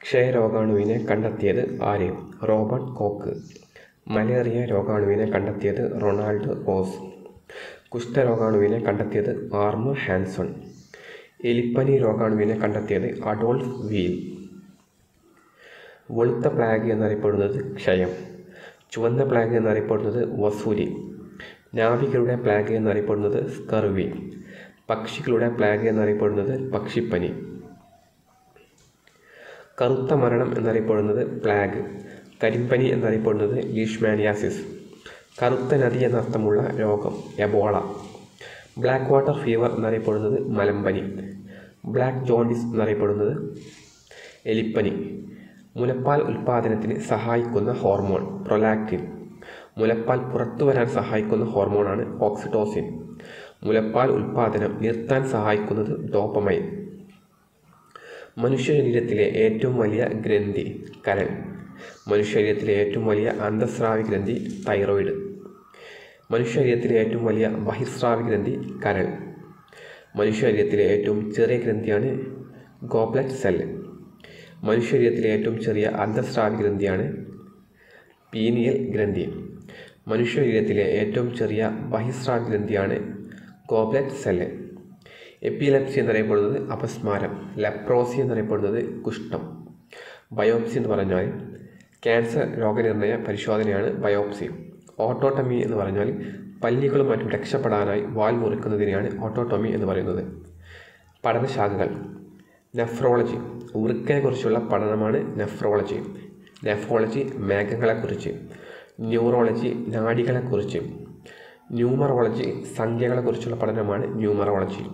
ക്ഷയരോഗാണുവിനെ കണ്ടെത്തിയത് ആര് Robert coke malaria രോഗാണുവിനെ കണ്ടെത്തിയത് റൊണാൾഡ് റോസ് കുഷ്ഠരോഗാണുവിനെ കണ്ടെത്തിയത് ആർമർ ഹാൻസൺ എലിപ്പനി രോഗാണുവിനെ കണ്ടെത്തിയത് അഡോൾഫ് വീൽ വെളുത്ത പ്ലാഗ് എന്നറിയപ്പെടുന്നത് ക്ഷയം ചുവന്ന പ്ലാഗ് എന്നറിയപ്പെടുന്നത് വസൂരി നാവികരുടെ പ്ലാഗ് എന്നറിയപ്പെടുന്നത് സ്കർവി പക്ഷികളുടെ പ്ലാഗ് എന്നറിയപ്പെടുന്നത് പക്ഷിപ്പനി കറുത്ത മരണം എന്നറിയപ്പെടുന്നത് പ്ലാഗ് കരിമ്പനി എന്നറിയപ്പെടുന്നത് ലീഷ്മാനിയാസിസ് കറുത്ത നദി എന്നർത്ഥമുള്ള രോഗം എബോള ബ്ലാക്ക് വാട്ടർ ഫീവർ എന്നറിയപ്പെടുന്നത് മലമ്പനി ബ്ലാക്ക് ജോണ്ടിസ് എന്നറിയപ്പെടുന്നത് എലിപ്പനി മുലപ്പാൽ ഉൽപ്പാദനത്തിന് സഹായിക്കുന്ന ഹോർമോൺ പ്രൊലാക്റ്റിൻ മുലപ്പാൽ പുറത്തു വരാൻ സഹായിക്കുന്ന ഹോർമോണാണ് ഓക്സിറ്റോസിൻ മുലപ്പാൽ ഉൽപ്പാദനം നിർത്താൻ സഹായിക്കുന്നത് ഡോപ്പമൈൻ മനുഷ്യ ശരീരത്തിലെ ഏറ്റവും വലിയ ഗ്രന്ഥി കരൾ മനുഷ്യ ശരീരത്തിലെ ഏറ്റവും വലിയ അന്തസ്രാവി ഗ്രന്ഥി തൈറോയിഡ് മനുഷ്യ ശരീരത്തിലെ ഏറ്റവും വലിയ ബഹിസ്രാവി ഗ്രന്ഥി കരൾ മനുഷ്യ ശരീരത്തിലെ ഏറ്റവും ചെറിയ ഗ്രന്ഥിയാണ് ഗോബ്ലറ്റ് സെല്ല് മനുഷ്യ ശരീരത്തിലെ ഏറ്റവും ചെറിയ അന്തസ്രാവി ഗ്രന്ഥിയാണ് പീനിയൽ ഗ്രന്ഥി മനുഷ്യ ശരീരത്തിലെ ഏറ്റവും ചെറിയ ബഹിസ്രാവി ഗ്രന്ഥിയാണ് ഗോബ്ലറ്റ് സെല്ല് എപ്പിലെപ്സി എന്നറിയപ്പെടുന്നത് അപസ്മാരം ലെപ്രോസി എന്നറിയപ്പെടുന്നത് കുഷ്ഠം ബയോപ്സി എന്ന് പറഞ്ഞാൽ ക്യാൻസർ രോഗനിർണയ പരിശോധനയാണ് ബയോപ്സി ഓട്ടോട്ടമി എന്ന് പറഞ്ഞാൽ പല്ലികളും മറ്റും രക്ഷപ്പെടാനായി വാൽ മുറിക്കുന്നതിനെയാണ് ഓട്ടോട്ടമി എന്ന് പറയുന്നത് പഠനശാഖകൾ നെഫ്രോളജി വൃക്കയെക്കുറിച്ചുള്ള പഠനമാണ് നെഫ്രോളജി നെഫ്രോളജി മേഘങ്ങളെക്കുറിച്ച് ന്യൂറോളജി നാഡികളെക്കുറിച്ച് ന്യൂമറോളജി സംഖ്യകളെക്കുറിച്ചുള്ള പഠനമാണ് ന്യൂമറോളജി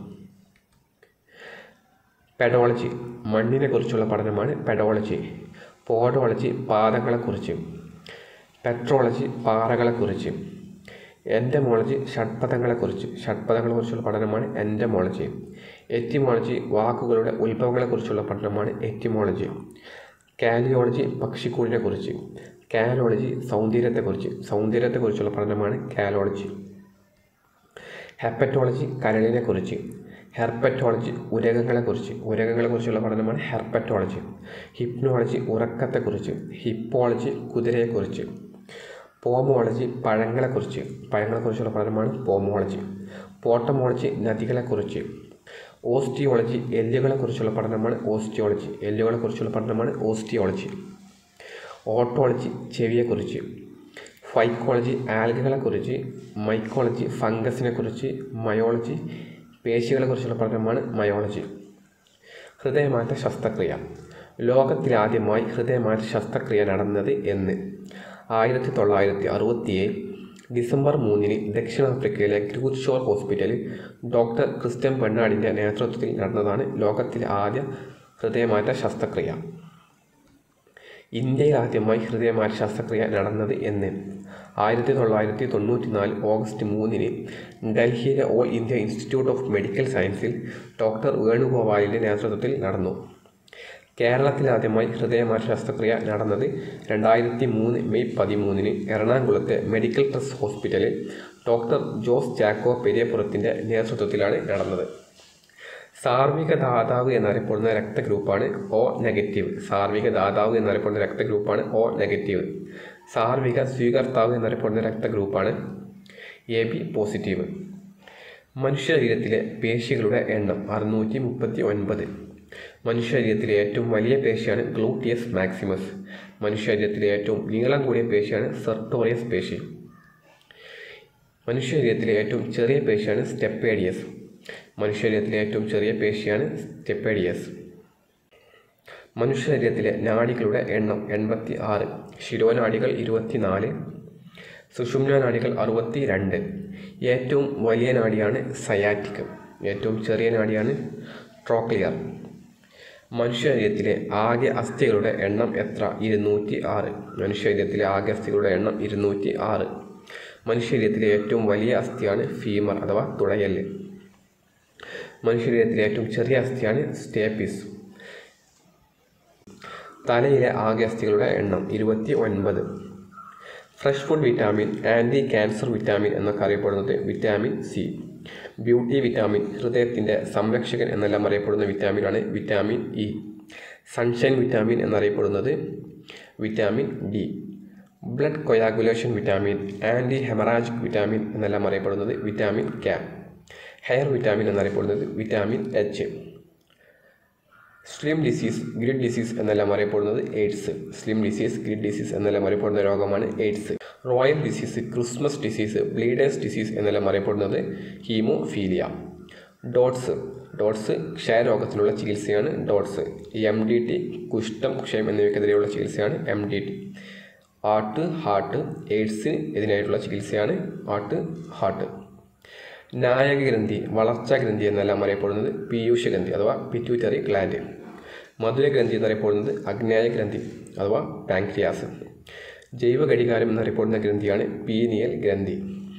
പെഡോളജി മണ്ണിനെ കുറിച്ചുള്ള പഠനമാണ് പെഡോളജി പോഡോളജി പാദങ്ങളെക്കുറിച്ച് പെട്രോളജി പാറകളെക്കുറിച്ച് എൻഡമോളജി ഷഡ്പഥങ്ങളെക്കുറിച്ച് ഷഡ്പഥങ്ങളെക്കുറിച്ചുള്ള പഠനമാണ് എൻഡമോളജി എറ്റിമോളജി വാക്കുകളുടെ ഉത്ഭവങ്ങളെക്കുറിച്ചുള്ള പഠനമാണ് എറ്റിമോളജി കാലിയോളജി പക്ഷിക്കൂടിനെക്കുറിച്ച് കാലോളജി സൗന്ദര്യത്തെക്കുറിച്ച് സൗന്ദര്യത്തെക്കുറിച്ചുള്ള പഠനമാണ് കാലോളജി ഹെപ്പറ്റോളജി കരളിനെക്കുറിച്ച് ഹെർപ്പറ്റോളജി ഉരകങ്ങളെക്കുറിച്ച് ഉരകങ്ങളെക്കുറിച്ചുള്ള പഠനമാണ് ഹെർപ്പറ്റോളജി ഹിപ്നോളജി ഉറക്കത്തെക്കുറിച്ച് ഹിപ്പോളജി കുതിരയെക്കുറിച്ച് പോമോളജി പഴങ്ങളെക്കുറിച്ച് പഴങ്ങളെക്കുറിച്ചുള്ള പഠനമാണ് പോമോളജി പോട്ടമോളജി നദികളെക്കുറിച്ച് ഓസ്റ്റിയോളജി എല്ലുകളെക്കുറിച്ചുള്ള പഠനമാണ് ഓസ്റ്റിയോളജി എല്ലുകളെക്കുറിച്ചുള്ള പഠനമാണ് ഓസ്റ്റിയോളജി ഓട്ടോളജി ചെവിയെക്കുറിച്ച് ഫൈക്കോളജി ആൽഗകളെക്കുറിച്ച് മൈക്കോളജി ഫംഗസിനെക്കുറിച്ച് മയോളജി പേശികളെക്കുറിച്ചുള്ള പഠനമാണ് മയോളജി ഹൃദയമാറ്റ ശസ്ത്രക്രിയ ലോകത്തിലാദ്യമായി ഹൃദയമാറ്റ ശസ്ത്രക്രിയ നടന്നത് എന്ന് ആയിരത്തി തൊള്ളായിരത്തി അറുപത്തിയേഴ് ഡിസംബർ മൂന്നിന് ദക്ഷിണാഫ്രിക്കയിലെ ഗ്രൂത്ത് ഷോർ ഹോസ്പിറ്റലിൽ ഡോക്ടർ ക്രിസ്ത്യൻ പെണ്ണാടിൻ്റെ നേതൃത്വത്തിൽ നടന്നതാണ് ലോകത്തിലെ ആദ്യ ഹൃദയമാറ്റ ശസ്ത്രക്രിയ ഇന്ത്യയിൽ ആദ്യമായി ഹൃദയമാറ്റ ശസ്ത്രക്രിയ നടന്നത് എന്ന് ആയിരത്തി തൊള്ളായിരത്തി തൊണ്ണൂറ്റി നാല് ഓഗസ്റ്റ് മൂന്നിന് ഡൽഹിയിലെ All India Institute of Medical സയൻസിൽ ഡോക്ടർ വേണുഗോപാലിൻ്റെ നേതൃത്വത്തിൽ നടന്നു കേരളത്തിൽ ആദ്യമായി ഹൃദയമാറ്റ ശസ്ത്രക്രിയ നടന്നത് രണ്ടായിരത്തി മൂന്ന് മെയ് പതിമൂന്നിന് എറണാകുളത്തെ മെഡിക്കൽ ട്രസ്റ്റ് ഹോസ്പിറ്റലിൽ ഡോക്ടർ ജോസ് ചാക്കോ പെരിയപ്പുറത്തിൻ്റെ നേതൃത്വത്തിലാണ് നടന്നത് സാർവിക ദാതാവ് എന്നറിയപ്പെടുന്ന രക്തഗ്രൂപ്പാണ് ഒ നെഗറ്റീവ് സാർവിക ദാതാവ് എന്നറിയപ്പെടുന്ന രക്തഗ്രൂപ്പാണ് ഒ നെഗറ്റീവ് സാർവിക സ്വീകർത്താവ് എന്നറിയപ്പെടുന്ന രക്തഗ്രൂപ്പാണ് എ ബി പോസിറ്റീവ് മനുഷ്യ ശരീരത്തിലെ പേശികളുടെ എണ്ണം അറുന്നൂറ്റി മുപ്പത്തി ഒൻപത് മനുഷ്യ ശരീരത്തിലെ ഏറ്റവും വലിയ പേശിയാണ് ഗ്ലൂട്ടിയസ് മാക്സിമസ് മനുഷ്യ ശരീരത്തിലെ ഏറ്റവും നീളം കൂടിയ പേശിയാണ് സെർട്ടോറിയസ് പേശി മനുഷ്യ ശരീരത്തിലെ ഏറ്റവും ചെറിയ പേശിയാണ് സ്റ്റെപ്പേഡിയസ് മനുഷ്യ ശരീരത്തിലെ ഏറ്റവും ചെറിയ പേശിയാണ് സ്റ്റെപ്പേഡിയസ് മനുഷ്യ ശരീരത്തിലെ നാഡികളുടെ എണ്ണം എൺപത്തി ആറ് ശിരോനാഡികൾ ഇരുപത്തിനാല് സുഷുമ്ന നാഡികൾ അറുപത്തി രണ്ട് ഏറ്റവും വലിയ നാഡിയാണ് സയാറ്റിക് ഏറ്റവും ചെറിയ നാഡിയാണ് ട്രോക്ലിയർ മനുഷ്യ ശരീരത്തിലെ ആകെ അസ്ഥികളുടെ എണ്ണം എത്ര ഇരുന്നൂറ്റി ആറ് മനുഷ്യ ശരീരത്തിലെ ആകെ അസ്ഥികളുടെ എണ്ണം ഇരുന്നൂറ്റി ആറ് മനുഷ്യ ശരീരത്തിലെ ഏറ്റവും വലിയ അസ്ഥിയാണ് ഫീമർ അഥവാ തുടയല് മനുഷ്യ ശരീരത്തിലെ ഏറ്റവും ചെറിയ അസ്ഥിയാണ് സ്റ്റേപ്പിസ് തലയിലെ ആകെ അസ്ഥികളുടെ എണ്ണം ഇരുപത്തി ഒൻപത് fresh food vitamin anti cancer vitamin എന്നൊക്കെ അറിയപ്പെടുന്നത് വിറ്റാമിൻ സി ബ്യൂട്ടി വിറ്റാമിൻ ഹൃദയത്തിൻ്റെ സംരക്ഷകൻ എന്നെല്ലാം അറിയപ്പെടുന്ന വിറ്റാമിനാണ് വിറ്റാമിൻ ഇ സൺഷൈൻ വിറ്റാമിൻ എന്നറിയപ്പെടുന്നത് vitamin D blood coagulation vitamin anti haemorrhagic vitamin എന്നെല്ലാം അറിയപ്പെടുന്നത് വിറ്റാമിൻ കെ ഹെയർ വിറ്റാമിൻ എന്നറിയപ്പെടുന്നത് vitamin H slim disease GRID disease എന്നെല്ലാം അറിയപ്പെടുന്നത് AIDS slim disease GRID disease എന്നെല്ലാം അറിയപ്പെടുന്ന രോഗമാണ് AIDS royal disease Christmas disease bleeders disease എന്നെല്ലാം അറിയപ്പെടുന്നത് ഹീമോഫീലിയ ഡോട്ട്സ് ഡോട്ട്സ് ക്ഷയരോഗത്തിനുള്ള ചികിത്സയാണ് ഡോട്ട്സ് എം ഡി ടി കുഷ്ഠം ക്ഷയം എന്നിവയ്ക്കെതിരെയുള്ള ചികിത്സയാണ് M D T ART HAART എയ്ഡ്സിന് എതിരായിട്ടുള്ള ചികിത്സയാണ് ആർട്ട് ഹാർട്ട് നായകഗ്രന്ഥി വളർച്ചാ ഗ്രന്ഥി എന്നെല്ലാം അറിയപ്പെടുന്നത് പീയൂഷ ഗ്രന്ഥി അഥവാ പിറ്റ്യൂറ്ററി ഗ്ലാൻഡ് മധുരഗ്രന്ഥി എന്നറിയപ്പെടുന്നത് അഗ്നായ ഗ്രന്ഥി അഥവാ പാങ്ക്രിയാസ് ജൈവ ഘടികാരം എന്നറിയപ്പെടുന്ന ഗ്രന്ഥിയാണ് പീനിയൽ ഗ്രന്ഥി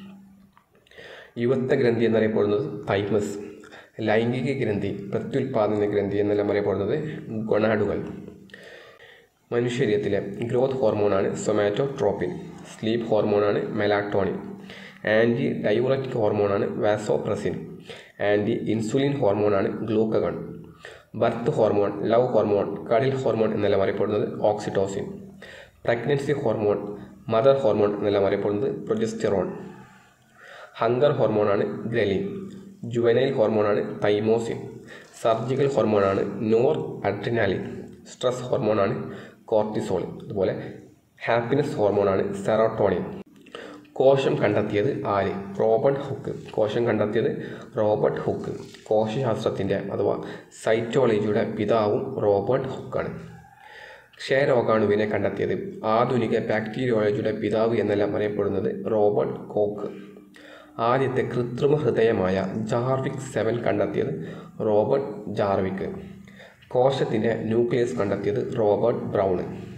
യുവത്വ ഗ്രന്ഥി എന്നറിയപ്പെടുന്നത് തൈമസ് ലൈംഗിക ഗ്രന്ഥി പ്രത്യുൽപാദന ഗ്രന്ഥി എന്നെല്ലാം അറിയപ്പെടുന്നത് ഗൊണാഡുകൾ മനുഷ്യരീരത്തിലെ ഗ്രോത്ത് ഹോർമോണാണ് സൊമാറ്റോട്രോപ്പിൻ സ്ലീപ്പ് ഹോർമോണാണ് മെലാറ്റോണിൻ ആൻറ്റി ഡയൂററ്റിക് ഹോർമോണാണ് വാസോപ്രസിൻ ആൻറ്റി ഇൻസുലിൻ ഹോർമോണാണ് glucagon birth hormone love hormone cuddle hormone എന്നെല്ലാം അറിയപ്പെടുന്നത് oxytocin pregnancy hormone mother hormone എന്നെല്ലാം അറിയപ്പെടുന്നത് പ്രൊജസ്റ്റെറോൺ ഹങ്കർ ഹോർമോണാണ് ഗ്രലിൻ ജുവനൈൽ ഹോർമോണാണ് തൈമോസിൻ സർജിക്കൽ ഹോർമോണാണ് നോർ അഡ്രിനാലിൻ സ്ട്രെസ് ഹോർമോണാണ് കോർട്ടിസോൾ അതുപോലെ ഹാപ്പിനെസ് ഹോർമോണാണ് സെറോട്ടോണിൻ കോശം കണ്ടെത്തിയത് ആര് റോബർട്ട് ഹുക്ക് കോശം കണ്ടെത്തിയത് റോബർട്ട് ഹുക്ക് കോശശാസ്ത്രത്തിൻ്റെ അഥവാ സൈറ്റോളജിയുടെ പിതാവും റോബർട്ട് ഹുക്കാണ് ക്ഷയരോഗാണുവിനെ കണ്ടെത്തിയത് ആധുനിക ബാക്ടീരിയോളജിയുടെ പിതാവ് എന്നെല്ലാം അറിയപ്പെടുന്നത് റോബർട്ട് കോക്ക് ആദ്യത്തെ കൃത്രിമ ഹൃദയമായ ജാർവിക് സെവൻ കണ്ടെത്തിയത് റോബർട്ട് ജാർവിക്ക് കോശത്തിൻ്റെ ന്യൂക്ലിയസ് കണ്ടെത്തിയത് റോബർട്ട് ബ്രൗണ്